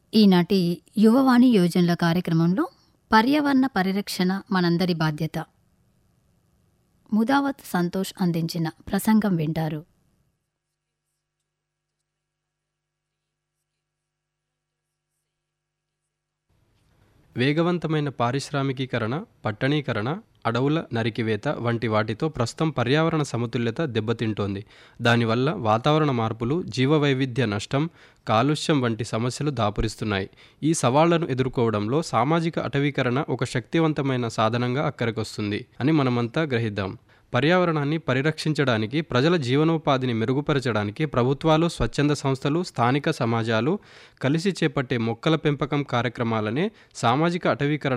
ఈనాటి యువవాణి యోజనల కార్యక్రమంలో పర్యావరణ పరిరక్షణ మనందరి బాధ్యత ముదావత్ సంతోష్ అందించిన ప్రసంగం వింటారు వేగవంతమైన పారిశ్రామికీకరణ పట్టణీకరణ అడవుల నరికివేత వంటి వాటితో ప్రస్తుతం పర్యావరణ సమతుల్యత దెబ్బతింటోంది దానివల్ల వాతావరణ మార్పులు జీవవైవిధ్య నష్టం కాలుష్యం వంటి సమస్యలు దాపురిస్తున్నాయి ఈ సవాళ్లను ఎదుర్కోవడంలో సామాజిక అటవీకరణ ఒక శక్తివంతమైన సాధనంగా అక్కరకొస్తుంది అని మనమంతా గ్రహిద్దాం పర్యావరణాన్ని పరిరక్షించడానికి ప్రజల జీవనోపాధిని మెరుగుపరచడానికి ప్రభుత్వాలు స్వచ్ఛంద సంస్థలు స్థానిక సమాజాలు కలిసి చేపట్టే మొక్కల పెంపకం కార్యక్రమాలనే సామాజిక అటవీకరణ